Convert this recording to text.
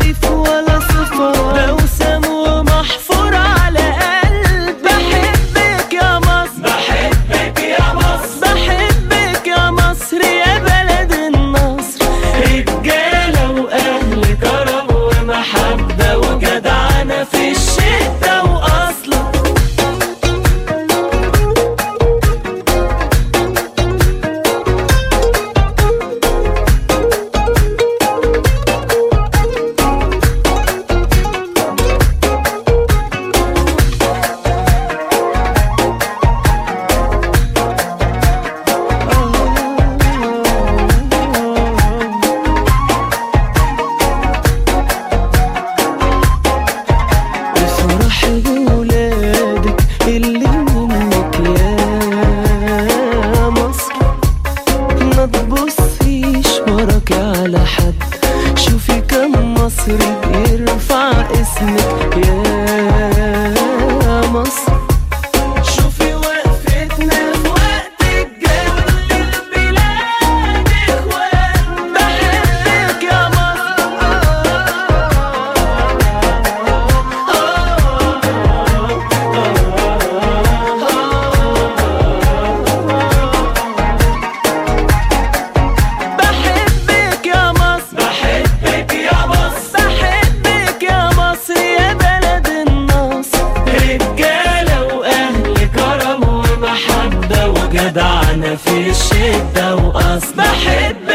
تعريف ولا صفة ده وسام ومحفور على قلب بحبك يا مصر بحبك يا مصر بحبك يا مصر يا بلد النصر رجالة وأهل كرم ومحبة وجدعنة في الشدة وأصلا افرح بولادك اللي منك يا مصر ما تبصيش وراك على حد شوفي كم مصري بيرفع اسمك يا مصر شوفي وقفتنا في وقت الجد البلاد إخوان بحبك يا بحبك يا مصر بحبك يا مصر بحبك يا مصر يا بلد النصر رجالة وأهل كرم ومحبة وجدعنة في الشدة وأصل بحب